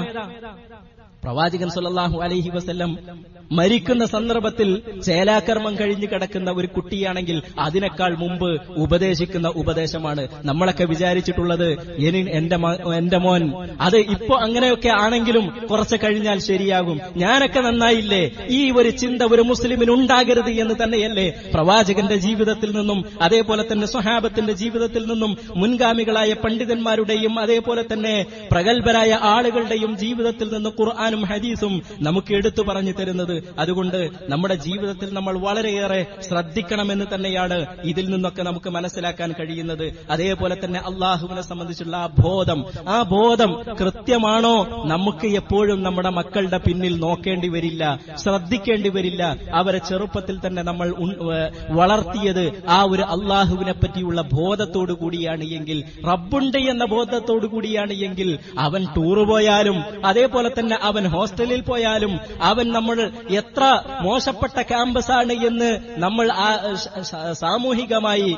പ്രവാചകൻ സല്ലല്ലാഹു അലൈഹി വസല്ലം മരിക്കുന്ന സന്ദർഭത്തിൽ ചേലാകർമ്മം കഴിഞ്ഞു കിടക്കുന്ന ഒരു കുട്ടിയാണെങ്കിൽ അതിനേക്കാൾ മുമ്പ് ഉപദേശിക്കുന്ന ഉപദേശമാണ് നമ്മളൊക്കെ വിചാരിച്ചിട്ടുള്ളത് ഇനി എന്റെ മ- എന്റെ മോൻ അത് ഇപ്പോ അങ്ങനെയൊക്കെ ആണെങ്കിലും കുറച്ച് കഴിഞ്ഞാൽ ശരിയാകും ഞാനൊക്കെ നന്നായില്ലേ ഈ ഒരു ചിന്ത ഒരു മുസ്ലിമിന് ഉണ്ടാകരുത് എന്ന് തന്നെയല്ലേ പ്രവാചകന്റെ ജീവിതത്തിൽ നിന്നും അതേപോലെ തന്നെ സ്വഹാബത്തിന്റെ ജീവിതത്തിൽ നിന്നും മുൻഗാമികളായ പണ്ഡിതന്മാരുടെയും അതേപോലെ തന്നെ പ്രഗത്ഭരായ ആളുകളുടെയും ജീവിതത്തിൽ നിന്ന് ഖുർആാനും ഹദീസും നമുക്ക് എടുത്തു പറഞ്ഞു തരുന്നത് അതുകൊണ്ട് നമ്മുടെ ജീവിതത്തിൽ നമ്മൾ വളരെയേറെ ശ്രദ്ധിക്കണമെന്ന് തന്നെയാണ് ഇതിൽ നിന്നൊക്കെ നമുക്ക് മനസ്സിലാക്കാൻ കഴിയുന്നത് അതേപോലെ തന്നെ അള്ളാഹുവിനെ സംബന്ധിച്ചുള്ള ആ ബോധം ആ ബോധം കൃത്യമാണോ നമുക്ക് എപ്പോഴും നമ്മുടെ മക്കളുടെ പിന്നിൽ നോക്കേണ്ടി വരില്ല ശ്രദ്ധിക്കേണ്ടി വരില്ല അവരെ ചെറുപ്പത്തിൽ തന്നെ നമ്മൾ ഉൺ- ഏഹ് വളർത്തിയത് ആ ഒരു അള്ളാഹുവിനെ പറ്റിയുള്ള ബോധത്തോടു കൂടിയാണ് എങ്കിൽ റബ്ബുണ്ട് എന്ന ബോധത്തോടു കൂടിയാണ് എങ്കിൽ അവൻ ടൂർ പോയാലും അതേപോലെ തന്നെ അവൻ ഹോസ്റ്റലിൽ പോയാലും അവൻ നമ്മൾ എത്ര മോശപ്പെട്ട ക്യാമ്പസാണ് എന്ന് നമ്മൾ ആ, ശ- ശ- സാമൂഹികമായി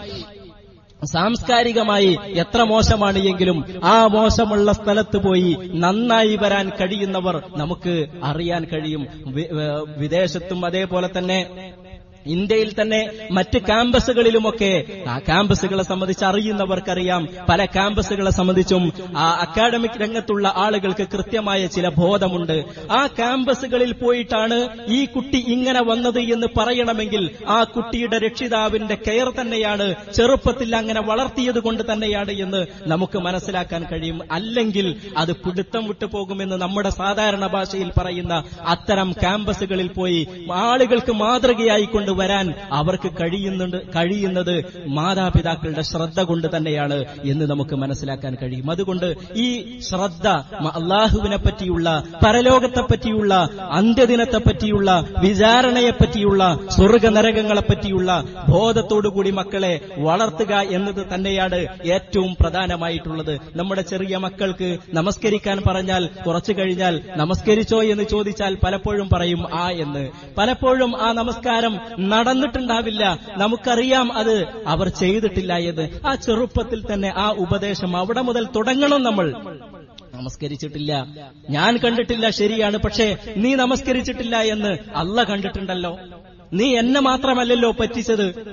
സാംസ്കാരികമായി എത്ര മോശമാണ് എങ്കിലും ആ മോശമുള്ള സ്ഥലത്ത് പോയി നന്നായി വരാൻ കഴിയുന്നവർ നമുക്ക് അറിയാൻ കഴിയും വി- ഏഹ് വിദേശത്തും അതേപോലെ തന്നെ ഇന്ത്യയിൽ തന്നെ മറ്റ് ക്യാമ്പസുകളിലുമൊക്കെ ആ ക്യാമ്പസുകളെ സംബന്ധിച്ച് അറിയുന്നവർക്കറിയാം പല ക്യാമ്പസുകളെ സംബന്ധിച്ചും ആ അക്കാഡമിക് രംഗത്തുള്ള ആളുകൾക്ക് കൃത്യമായ ചില ബോധമുണ്ട് ആ ക്യാമ്പസുകളിൽ പോയിട്ടാണ് ഈ കുട്ടി ഇങ്ങനെ വന്നത് എന്ന് പറയണമെങ്കിൽ ആ കുട്ടിയുടെ രക്ഷിതാവിന്റെ കെയർ തന്നെയാണ് ചെറുപ്പത്തിൽ അങ്ങനെ വളർത്തിയത് കൊണ്ട് തന്നെയാണ് എന്ന് നമുക്ക് മനസ്സിലാക്കാൻ കഴിയും അല്ലെങ്കിൽ അത് പിടുത്തം വിട്ടു പോകുമെന്ന് നമ്മുടെ സാധാരണ ഭാഷയിൽ പറയുന്ന അത്തരം ക്യാമ്പസുകളിൽ പോയി ആളുകൾക്ക് മാതൃകയായി കൊണ്ടുവരാൻ അവർക്ക് കഴിയുന്നുണ്ട് കഴിയുന്നത് മാതാപിതാക്കളുടെ ശ്രദ്ധ കൊണ്ട് തന്നെയാണ് എന്ന് നമുക്ക് മനസ്സിലാക്കാൻ കഴിയും അതുകൊണ്ട് ഈ ശ്രദ്ധ മ- അള്ളാഹുവിനെ പറ്റിയുള്ള പരലോകത്തെ പറ്റിയുള്ള അന്ത്യദിനത്തെ പറ്റിയുള്ള വിചാരണയെ പറ്റിയുള്ള സ്വർഗനരകങ്ങളെ പറ്റിയുള്ള ബോധത്തോടുകൂടി മക്കളെ വളർത്തുക എന്നത് തന്നെയാണ് ഏറ്റവും പ്രധാനമായിട്ടുള്ളത് നമ്മുടെ ചെറിയ മക്കൾക്ക് നമസ്കരിക്കാൻ പറഞ്ഞാൽ കുറച്ചു കഴിഞ്ഞാൽ നമസ്കരിച്ചോ എന്ന് ചോദിച്ചാൽ പലപ്പോഴും പറയും ആ എന്ന് പലപ്പോഴും ആ നമസ്കാരം നടന്നിട്ടുണ്ടാവില്ല നമുക്കറിയാം അത് അവർ ചെയ്തിട്ടില്ല എന്ന് ആ ചെറുപ്പത്തിൽ തന്നെ ആ ഉപദേശം അവിടെ മുതൽ തുടങ്ങണം നമ്മൾ നമസ്കരിച്ചിട്ടില്ല ഞാൻ കണ്ടിട്ടില്ല ശരിയാണ് പക്ഷേ നീ നമസ്കരിച്ചിട്ടില്ല എന്ന് അല്ല കണ്ടിട്ടുണ്ടല്ലോ നീ എന്നെ മാത്രമല്ലല്ലോ പറ്റിച്ചത്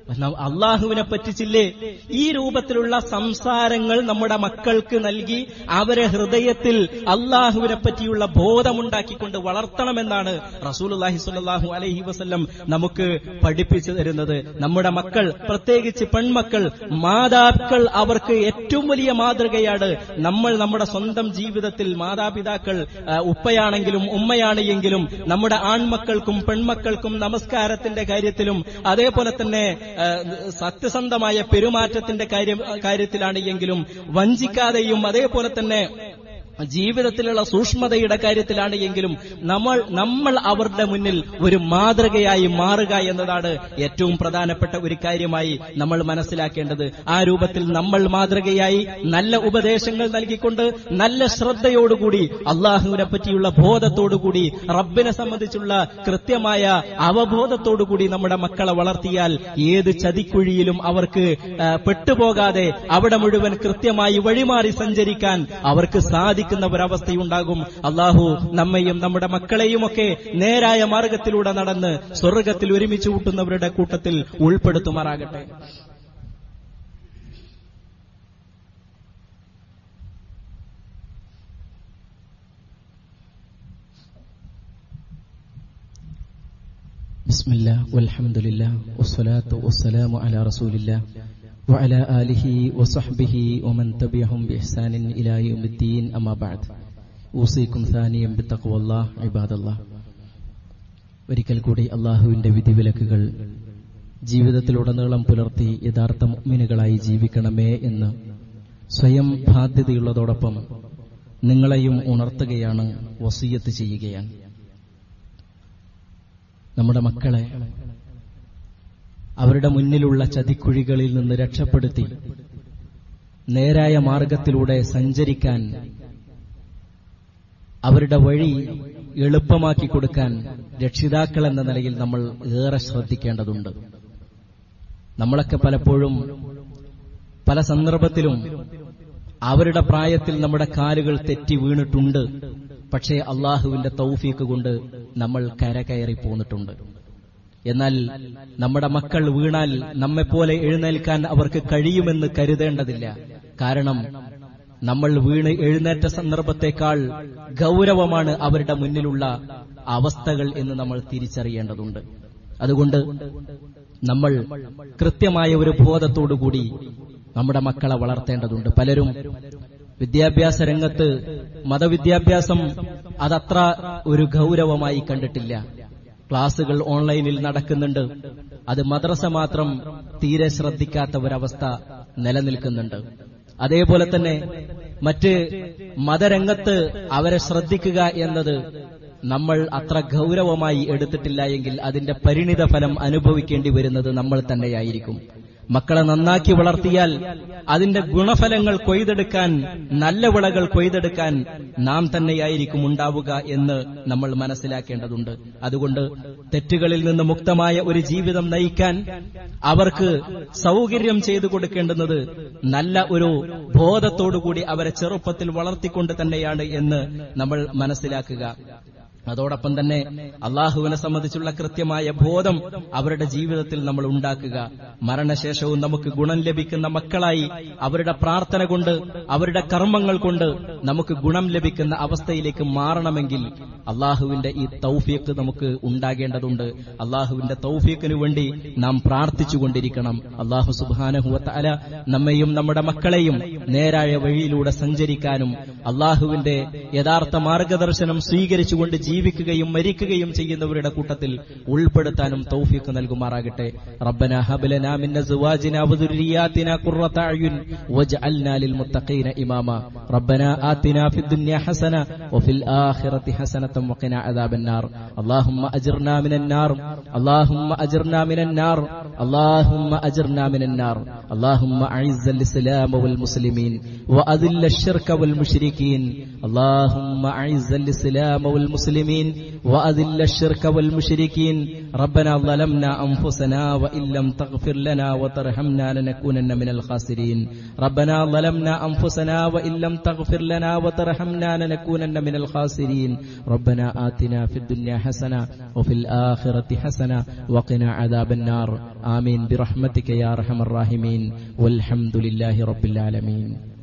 അള്ളാഹുവിനെ പറ്റിച്ചില്ലേ ഈ രൂപത്തിലുള്ള സംസാരങ്ങൾ നമ്മുടെ മക്കൾക്ക് നൽകി അവരെ ഹൃദയത്തിൽ അള്ളാഹുവിനെ പറ്റിയുള്ള ബോധമുണ്ടാക്കിക്കൊണ്ട് വളർത്തണമെന്നാണ് റസൂലുല്ലാഹി സ്വല്ലല്ലാഹു അലൈഹി വസല്ലം നമുക്ക് പഠിപ്പിച്ചു തരുന്നത് നമ്മുടെ മക്കൾ പ്രത്യേകിച്ച് പെൺമക്കൾ മാതാക്കൾ അവർക്ക് ഏറ്റവും വലിയ മാതൃകയാണ് നമ്മൾ നമ്മുടെ സ്വന്തം ജീവിതത്തിൽ മാതാപിതാക്കൾ ആ, ഉപ്പയാണെങ്കിലും ഉമ്മയാണ് എങ്കിലും നമ്മുടെ ആൺമക്കൾക്കും പെൺമക്കൾക്കും നമസ്കാരത്തിന്റെ കാര്യത്തിലും അതേപോലെ തന്നെ ആ, സത്യസന്ധമായ പെരുമാറ്റത്തിന്റെ കാര്യം കാര്യത്തിലാണ് എങ്കിലും വഞ്ചിക്കാതെയും അതേപോലെ തന്നെ ജീവിതത്തിലുള്ള സൂക്ഷ്മതയുടെ കാര്യത്തിലാണ് എങ്കിലും നമ്മൾ നമ്മൾ അവരുടെ മുന്നിൽ ഒരു മാതൃകയായി മാറുക എന്നതാണ് ഏറ്റവും പ്രധാനപ്പെട്ട ഒരു കാര്യമായി നമ്മൾ മനസ്സിലാക്കേണ്ടത് ആ രൂപത്തിൽ നമ്മൾ മാതൃകയായി നല്ല ഉപദേശങ്ങൾ നൽകിക്കൊണ്ട് നല്ല ശ്രദ്ധയോടുകൂടി അള്ളാഹുവിനെ പറ്റിയുള്ള ബോധത്തോടുകൂടി റബ്ബിനെ സംബന്ധിച്ചുള്ള കൃത്യമായ അവബോധത്തോടുകൂടി നമ്മുടെ മക്കളെ വളർത്തിയാൽ ഏത് ചതിക്കുഴിയിലും അവർക്ക് ആ, പെട്ടുപോകാതെ അവിടെ മുഴുവൻ കൃത്യമായി വഴിമാറി സഞ്ചരിക്കാൻ അവർക്ക് സാധിക്കുന്ന ഒരവസ്ഥയുണ്ടാകും അള്ളാഹു നമ്മയും നമ്മുടെ മക്കളെയുമൊക്കെ നേരായ മാർഗത്തിലൂടെ നടന്ന് സ്വർഗത്തിൽ ഒരുമിച്ച് കൂട്ടുന്നവരുടെ കൂട്ടത്തിൽ ഉൾപ്പെടുത്തുമാറാകട്ടെ بسم الله والحمد لله والصلاة والسلام على رسول الله وعلى آله وصحبه ومن تبعهم بإحسان إلى يوم الدين أما بعد أوصيكم ثانيا بتقوى الله عباد الله ഒരിക്കൽ കൂടി അള്ളാഹുവിന്റെ വിധിവിലക്കുകൾ ജീവിതത്തിലുടനീളം പുലർത്തി യഥാർത്ഥ മുഅ്മിനുകളായി ജീവിക്കണമേ എന്ന് സ്വയം ബാധ്യതയുള്ളതോടൊപ്പം നിങ്ങളെയും ഉണർത്തുകയാണ് വസീയത്ത് ചെയ്യുകയാണ് നമ്മുടെ മക്കളെ അവരുടെ മുന്നിലുള്ള ചതിക്കുഴികളിൽ നിന്ന് രക്ഷപ്പെടുത്തി നേരായ മാർഗത്തിലൂടെ സഞ്ചരിക്കാൻ അവരുടെ വഴി എളുപ്പമാക്കി കൊടുക്കാൻ രക്ഷിതാക്കൾ എന്ന നിലയിൽ നമ്മൾ ഏറെ ശ്രദ്ധിക്കേണ്ടതുണ്ട് നമ്മളൊക്കെ പലപ്പോഴും പല സന്ദർഭത്തിലും അവരുടെ പ്രായത്തിൽ നമ്മുടെ കാലുകൾ തെറ്റി വീണിട്ടുണ്ട് പക്ഷേ അള്ളാഹുവിന്റെ തൗഫീക്ക് കൊണ്ട് നമ്മൾ കരകയറി പോന്നിട്ടുണ്ട് എന്നാൽ നമ്മുടെ മക്കൾ വീണാൽ നമ്മെപ്പോലെ എഴുന്നേൽക്കാൻ അവർക്ക് കഴിയുമെന്ന് കരുതേണ്ടതില്ല കാരണം നമ്മൾ വീണ് എഴുന്നേറ്റ സന്ദർഭത്തെക്കാൾ ഗൗരവമാണ് അവരുടെ മുന്നിലുള്ള അവസ്ഥകൾ എന്ന് നമ്മൾ തിരിച്ചറിയേണ്ടതുണ്ട് അതുകൊണ്ട് നമ്മൾ കൃത്യമായ ഒരു ബോധത്തോടുകൂടി നമ്മുടെ മക്കളെ വളർത്തേണ്ടതുണ്ട് പലരും വിദ്യാഭ്യാസ രംഗത്ത് മതവിദ്യാഭ്യാസം അതത്ര ഒരു ഗൗരവമായി കണ്ടിട്ടില്ല ക്ലാസുകൾ ഓൺലൈനിൽ നടക്കുന്നുണ്ട് അത് മദ്രസ മാത്രം തീരെ ശ്രദ്ധിക്കാത്ത ഒരവസ്ഥ നിലനിൽക്കുന്നുണ്ട് അതേപോലെ തന്നെ മറ്റ് മതരംഗത്ത് അവരെ ശ്രദ്ധിക്കുക എന്നത് നമ്മൾ അത്ര ഗൗരവമായി എടുത്തിട്ടില്ല എങ്കിൽ അതിന്റെ പരിണിത ഫലം അനുഭവിക്കേണ്ടി വരുന്നത് നമ്മൾ തന്നെയായിരിക്കും മക്കളെ നന്നാക്കി വളർത്തിയാൽ അതിന്റെ ഗുണഫലങ്ങൾ കൊയ്തെടുക്കാൻ നല്ല വിളകൾ കൊയ്തെടുക്കാൻ നാം തന്നെയായിരിക്കും ഉണ്ടാവുക എന്ന് നമ്മൾ മനസ്സിലാക്കേണ്ടതുണ്ട് അതുകൊണ്ട് തെറ്റുകളിൽ നിന്ന് മുക്തമായ ഒരു ജീവിതം നയിക്കാൻ അവർക്ക് സൗകര്യം ചെയ്തു കൊടുക്കേണ്ടുന്നത് നല്ല ഒരു ബോധത്തോടുകൂടി അവരെ ചെറുപ്പത്തിൽ വളർത്തിക്കൊണ്ട് തന്നെയാണ് എന്ന് നമ്മൾ മനസ്സിലാക്കുക അതോടൊപ്പം തന്നെ അള്ളാഹുവിനെ സംബന്ധിച്ചുള്ള കൃത്യമായ ബോധം അവരുടെ ജീവിതത്തിൽ നമ്മൾ ഉണ്ടാക്കുക മരണശേഷവും നമുക്ക് ഗുണം ലഭിക്കുന്ന മക്കളായി അവരുടെ പ്രാർത്ഥന കൊണ്ട് അവരുടെ കർമ്മങ്ങൾ കൊണ്ട് നമുക്ക് ഗുണം ലഭിക്കുന്ന അവസ്ഥയിലേക്ക് മാറണമെങ്കിൽ അള്ളാഹുവിന്റെ ഈ തൗഫീഖ് നമുക്ക് ഉണ്ടാകേണ്ടതുണ്ട് അള്ളാഹുവിന്റെ തൗഫീഖിനു വേണ്ടി നാം പ്രാർത്ഥിച്ചുകൊണ്ടിരിക്കണം അള്ളാഹു സുബാനഹുവത്ത അല നമ്മയും നമ്മുടെ മക്കളെയും നേരായ വഴിയിലൂടെ സഞ്ചരിക്കാനും അള്ളാഹുവിന്റെ യഥാർത്ഥ മാർഗദർശനം സ്വീകരിച്ചുകൊണ്ട് ജീവിക്കുകയും മരിക്കുകയും ചെയ്യുന്നവരുടെ കൂട്ടത്തിൽ ഉൾപ്പെടുത്താനും തൗഫീഖ് നൽകുമാറാകട്ടെ റബ്ബന ഹബ്ലനാ മിൻ അസ്വാജിനാ വദുർരിയാതിനാ ഖുർറത അയുൻ വജ്അൽനാ ലിൽ മുത്തഖീന ഇമാമ റബ്ബന ആതിനാ ഫിദ് ദുനിയ ഹസന വഫിൽ ആഖിറതി ഹസനതൻ വഖിനാ അദാബൻ നാർ اللهم اجرنا من النار اللهم اجرنا من النار اللهم اجرنا من النار اللهم اعز الاسلام والمسلمين واذل الشرك والمشركين اللهم اعز الاسلام والمسلمين والمسلمين وأذل الشرك والمشركين ربنا ظلمنا أنفسنا وإن لم تغفر لنا وترحمنا لنكونن من الخاسرين ربنا ظلمنا أنفسنا وإن لم تغفر لنا وترحمنا لنكونن من الخاسرين ربنا آتنا في الدنيا حسنة وفي الآخرة حسنة وقنا عذاب النار آمين برحمتك يا أرحم الراحمين والحمد لله رب العالمين